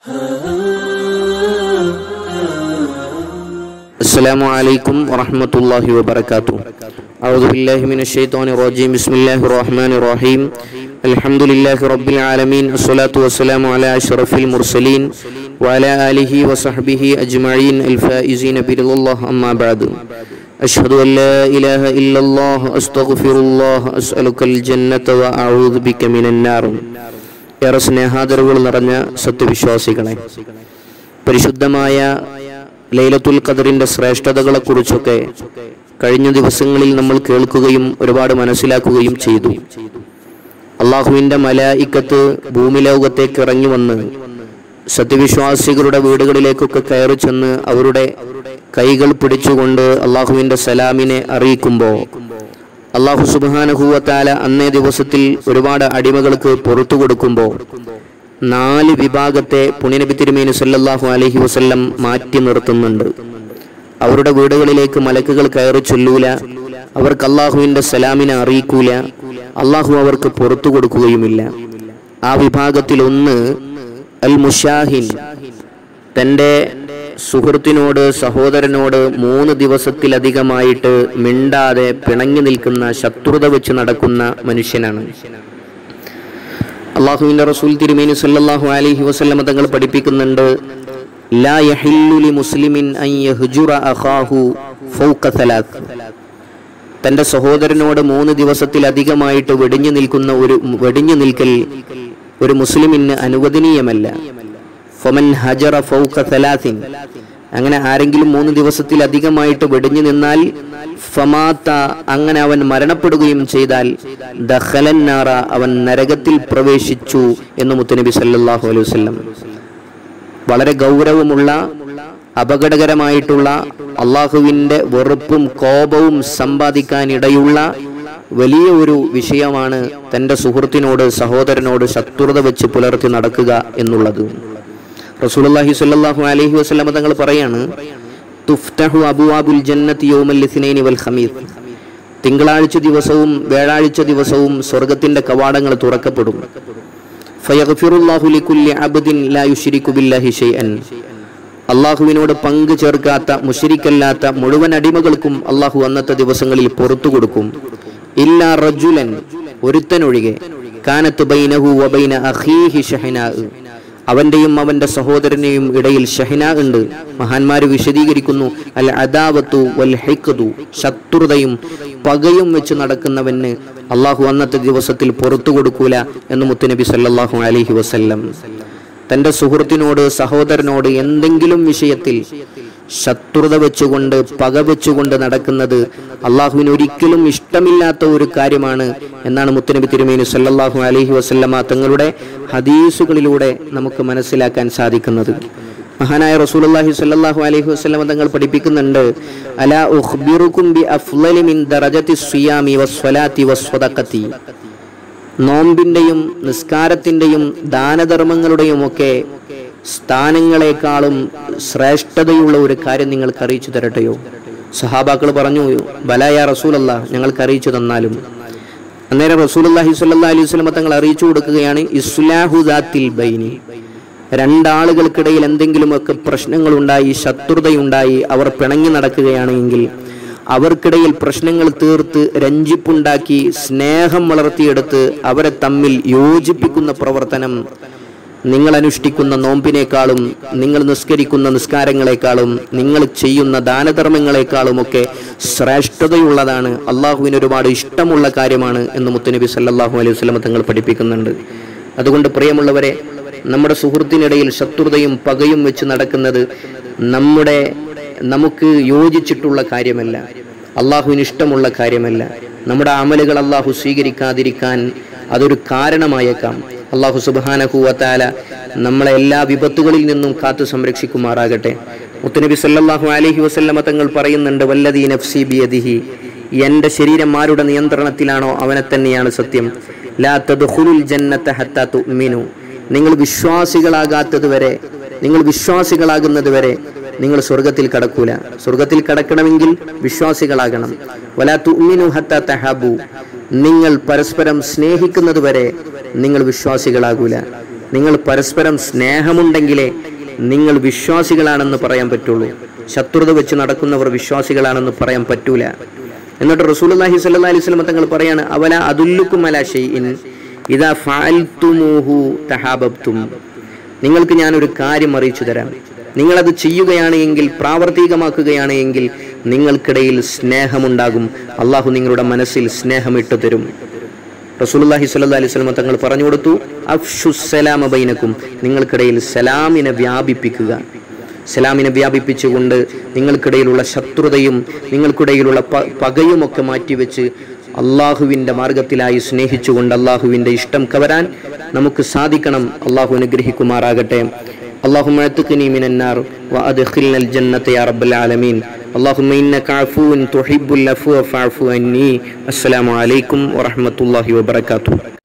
السلام عليكم ورحمة الله وبركاته أعوذ بالله من الشيطان الرجيم بسم الله الرحمن الرحيم الحمد لله رب العالمين الصلاة والسلام على أشرف المرسلين وعلى آله وصحبه أجمعين الفائزين برضا الله أما بعد أشهد أن لا إله إلا الله أستغفر الله أسألك الجنة وأعوذ بك من النار ഏറെ സ്നേഹാദരവുകൾ നിറഞ്ഞ സത്യവിശ്വാസികളെ പരിശുദ്ധമായ ലൈലത്തുൽ ഖദറിന്റെ ശ്രേഷ്ഠതകളെക്കുറിച്ചൊക്കെ കഴിഞ്ഞ ദിവസങ്ങളിൽ നമ്മൾ കേൾക്കുകയും ഒരുപാട് മനസ്സിലാക്കുകയും ചെയ്തു അള്ളാഹുവിന്റെ മലായിക്കത്ത് ഭൂമിലോകത്തേക്ക് ഇറങ്ങി വന്ന് സത്യവിശ്വാസികളുടെ വീടുകളിലേക്കൊക്കെ കയറി ചെന്ന് അവരുടെ കൈകൾ പിടിച്ചുകൊണ്ട് അള്ളാഹുവിന്റെ സലാമിനെ അറിയിക്കുമ്പോൾ അള്ളാഹു സുബാനഹുവത്താല അന്നേ ദിവസത്തിൽ ഒരുപാട് അടിമകൾക്ക് പുറത്തു കൊടുക്കുമ്പോൾ നാല് വിഭാഗത്തെ പുണ്യനബി തിരുമേനി സല്ലല്ലാഹു അലൈഹി വസല്ലം മാറ്റി നിർത്തുന്നുണ്ട് അവരുടെ വീടുകളിലേക്ക് മലക്കുകൾ കയറി ചൊല്ലൂല അവർക്ക് അള്ളാഹുവിന്റെ സലാമിനെ അറിയിക്കൂല അള്ളാഹു അവർക്ക് പുറത്തു കൊടുക്കുകയുമില്ല ആ വിഭാഗത്തിൽ ഒന്ന് അൽ മുഷാഹിൻ തൻ്റെ സുഹൃത്തിനോട് സഹോദരനോട് മൂന്ന് ദിവസത്തിലധികമായിട്ട് മിണ്ടാതെ പിണങ്ങി നിൽക്കുന്ന ശത്രുത വെച്ച് നടക്കുന്ന മനുഷ്യനാണ് അള്ളാഹുവിന്റെ റസൂൽ തിരുമേനി സല്ലല്ലാഹു അലൈഹി വസല്ലമ തങ്ങൾ പഠിപ്പിക്കുന്നുണ്ട് ലാ യഹില്ലു ലി മുസ്ലിമിൻ അൻ യഹ്ജുറ അഖാഹു ഫൗക സലാത്ത് തന്റെ സഹോദരനോട് മൂന്ന് ദിവസത്തിലധികമായിട്ട് വെടിഞ്ഞു നിൽക്കുന്ന ഒരു വെടിഞ്ഞു നിൽക്കൽ ഒരു മുസ്ലിമിന് അനുവദനീയമല്ല ഫമൻ ഹജറ ഫൗക സലാസിൻ അങ്ങനെ ആരെങ്കിലും മൂന്ന് ദിവസത്തിലധികമായിട്ട് വെടിഞ്ഞു നിന്നാൽ ഫമാത്ത അങ്ങനെ അവൻ മരണപ്പെടുകയും ചെയ്താൽ ദഖലന്നാറ അവൻ നരകത്തിൽ പ്രവേശിച്ചു എന്ന് മുത്തനബി സല്ലല്ലാഹു അലൈഹി വസല്ലം വളരെ ഗൗരവമുള്ള അപകടകരമായിട്ടുള്ള അള്ളാഹുവിന്റെ വെറുപ്പും കോപവും സമ്പാദിക്കാനിടയുള്ള വലിയ ഒരു വിഷയമാണ് തന്റെ സുഹൃത്തിനോട് സഹോദരനോട് ശത്രുത വെച്ച് പുലർത്തി നടക്കുക എന്നുള്ളത് റസൂലുള്ളാഹി സ്വല്ലല്ലാഹു അലൈഹി വസല്ലം തങ്ങൾ പറയാണ് തുഫ്തഹു അബുവാബുൽ ജന്നത്തി യൗമൽ ഇസ്നൈനി വൽ ഖമീസ് തിങ്കളാഴ്ച ദിവസവും വ്യാഴാഴ്ച ദിവസവും സ്വർഗത്തിന്റെ കവാടങ്ങൾ തുറക്കപ്പെടും ഫയഗ്ഫിറുല്ലാഹു ലികുല്ലി അബ്ദിൻ ലാ യുശ്രികു ബില്ലാഹി ഷൈഅൻ അള്ളാഹുവിനോട് പങ്കു ചേർക്കാത്ത മുഷിരിക്കല്ലാത്ത മുഴുവൻ അടിമകൾക്കും അള്ളാഹു അന്നത്തെ ദിവസങ്ങളിൽ പുറത്തു കൊടുക്കും ഇല്ലാ റജുലൻ ഒരുത്തനൊഴികെ കാനത്ത് ബൈനഹു വബൈന അഖീഹി ഷഹനാ അവന്റെയും അവന്റെ സഹോദരനെയും ഇടയിൽ ഷഹന ഉണ്ട് മഹാന്മാര് വിശദീകരിക്കുന്നു അൽ അദാവത്തു വൽ ഹൈക്കതു ശത്രുതയും പകയും വെച്ച് നടക്കുന്നവന് അള്ളാഹു അന്നത്തെ ദിവസത്തിൽ പുറത്തു കൊടുക്കൂല എന്ന് മുത്തുനബി സല്ലല്ലാഹു അലൈഹി വസല്ലം തന്റെ സുഹൃത്തിനോട് സഹോദരനോട് എന്തെങ്കിലും വിഷയത്തിൽ ശത്രുത വെച്ചുകൊണ്ട് പക വെച്ചുകൊണ്ട് നടക്കുന്നത് അള്ളാഹുവിന് ഒരിക്കലും ഇഷ്ടമില്ലാത്ത ഒരു കാര്യമാണ് എന്നാണ് മുത്തനബി തിരുമേനി സല്ലല്ലാഹു അലൈഹി വസല്ലമ തങ്ങളുടെ ഹദീസുകളിലൂടെ നമുക്ക് മനസ്സിലാക്കാൻ സാധിക്കുന്നത് മഹാനായ റസൂലുള്ളാഹി സ്വല്ലല്ലാഹു അലൈഹി വസല്ലമ തങ്ങൾ പഠിപ്പിക്കുന്നുണ്ട് അലാ ഉഖ്ബിറുക്കും ബി അഫ്ളലി മിൻ ദറജത്തി സിയാമി വസ്വലാത്തി വസ്വദഖത്തി നോമ്പിന്റെയും നിസ്കാരത്തിന്റെയും ദാനധർമ്മങ്ങളുടെയും ഒക്കെ സ്ഥാനങ്ങളെക്കാളും ശ്രേഷ്ഠതയുള്ള ഒരു കാര്യം നിങ്ങൾക്ക് അറിയിച്ചു തരട്ടെയോ സഹാബാക്കൾ പറഞ്ഞു ബലായ റസൂലല്ല ഞങ്ങൾക്ക് അറിയിച്ചു തന്നാലും അന്നേരം റസൂലുള്ളാഹി സ്വല്ലല്ലാഹി അലൈഹി വസല്ലം തങ്ങൾ അറിയിച്ചു കൊടുക്കുകയാണ് ഇസ്ലാഹുദാത്തിൽ ബൈനി രണ്ടാളുകൾക്കിടയിൽ എന്തെങ്കിലുമൊക്കെ പ്രശ്നങ്ങളുണ്ടായി ശത്രുതയുണ്ടായി അവർ പിണങ്ങി നടക്കുകയാണെങ്കിൽ അവർക്കിടയിൽ പ്രശ്നങ്ങൾ തീർത്ത് രഞ്ജിപ്പുണ്ടാക്കി സ്നേഹം വളർത്തിയെടുത്ത് അവരെ തമ്മിൽ യോജിപ്പിക്കുന്ന പ്രവർത്തനം നിങ്ങൾ അനുഷ്ഠിക്കുന്ന നോമ്പിനേക്കാളും നിങ്ങൾ നിസ്കരിക്കുന്ന നിസ്കാരങ്ങളെക്കാളും നിങ്ങൾ ചെയ്യുന്ന ദാനധർമ്മങ്ങളെക്കാളുമൊക്കെ ശ്രേഷ്ഠതയുള്ളതാണ് അള്ളാഹുവിന് ഒരുപാട് ഇഷ്ടമുള്ള കാര്യമാണ് എന്ന് മുത്തനബി സല്ലല്ലാഹു അലൈഹി വസല്ലം തങ്ങൾ പഠിപ്പിക്കുന്നുണ്ട് അതുകൊണ്ട് പ്രിയമുള്ളവരെ നമ്മുടെ സുഹൃത്തിനിടയിൽ ശത്രുതയും പകയും വെച്ച് നടക്കുന്നത് നമ്മുടെ നമുക്ക് യോജിച്ചിട്ടുള്ള കാര്യമല്ല അള്ളാഹുവിന് ഇഷ്ടമുള്ള കാര്യമല്ല നമ്മുടെ അമലുകൾ അള്ളാഹു സ്വീകരിക്കാതിരിക്കാൻ അതൊരു കാരണമായേക്കാം അള്ളാഹു സുബാനഹുവത്താല നമ്മളെ എല്ലാ വിപത്തുകളിൽ നിന്നും കാത്തു സംരക്ഷിക്കുമാറാകട്ടെ മുത്തനബി സല്ലല്ലാഹു അലൈഹി വസല്ലമ തങ്ങൾ പറയുന്നുണ്ട് വല്ലദീ നഫ്സി ബിയദിഹി എൻ്റെ ശരീരം ആരുടെ നിയന്ത്രണത്തിലാണോ അവനെ തന്നെയാണ് സത്യം ലാ തദ്ഖുലുൽ ജന്നത ഹത്താ തുഅ്മിനു നിങ്ങൾ വിശ്വാസികളാകാത്തത് വരെ നിങ്ങൾ വിശ്വാസികളാകുന്നത് വരെ നിങ്ങൾ സ്വർഗത്തിൽ കടക്കൂല സ്വർഗത്തിൽ കടക്കണമെങ്കിൽ വിശ്വാസികളാകണം വലാ തുഅ്മിനു ഹത്താ തഹബു നിങ്ങൾ പരസ്പരം സ്നേഹിക്കുന്നത് വരെ നിങ്ങൾ വിശ്വാസികളാകൂല നിങ്ങൾ പരസ്പരം സ്നേഹമുണ്ടെങ്കിലേ നിങ്ങൾ വിശ്വാസികളാണെന്ന് പറയാൻ പറ്റുള്ളൂ ശത്രുത വെച്ച് നടക്കുന്നവർ വിശ്വാസികളാണെന്ന് പറയാൻ പറ്റൂല എന്നിട്ട് റസൂലുള്ളാഹി സ്വല്ലല്ലാഹി അലൈഹി വസല്ലം തങ്ങൾ പറയാണ് അവല അതുല്ലുക്കും അലാ ഷൈഇൻ ഇദാ ഫഅൽതുമൂഹു തഹാബബ്തും നിങ്ങൾക്ക് ഞാൻ ഒരു കാര്യം അറിയിച്ചു തരാം നിങ്ങളത് ചെയ്യുകയാണ് എങ്കിൽ പ്രാവർത്തികമാക്കുകയാണ് എങ്കിൽ നിങ്ങൾക്കിടയിൽ സ്നേഹമുണ്ടാകും അള്ളാഹു നിങ്ങളുടെ മനസ്സിൽ സ്നേഹമിട്ടു തരും റസൂലുള്ളാഹി സ്വല്ലല്ലാഹി അലൈഹി വസല്ലം തങ്ങൾ പറഞ്ഞു കൊടുത്തു അഫ്ഷുസ്സലാമ ബൈനക്കും നിങ്ങൾക്കിടയിൽ സലാമിനെ വ്യാപിപ്പിക്കുക സലാമിനെ വ്യാപിപ്പിച്ചുകൊണ്ട് നിങ്ങൾക്കിടയിലുള്ള ശത്രുതയും നിങ്ങൾക്കിടയിലുള്ള പ പകയുമൊക്കെ മാറ്റിവെച്ച് അള്ളാഹുവിൻ്റെ മാർഗത്തിലായി സ്നേഹിച്ചുകൊണ്ട് അള്ളാഹുവിൻ്റെ ഇഷ്ടം കവരാൻ നമുക്ക് സാധിക്കണം അള്ളാഹു അനുഗ്രഹിക്കുമാറാകട്ടെ اللهم اعتقني من النار وادخلنا الجنة يا رب العالمين اللهم إنك عفو تحب العفو فاعف عني السلام عليكم ورحمة الله وبركاته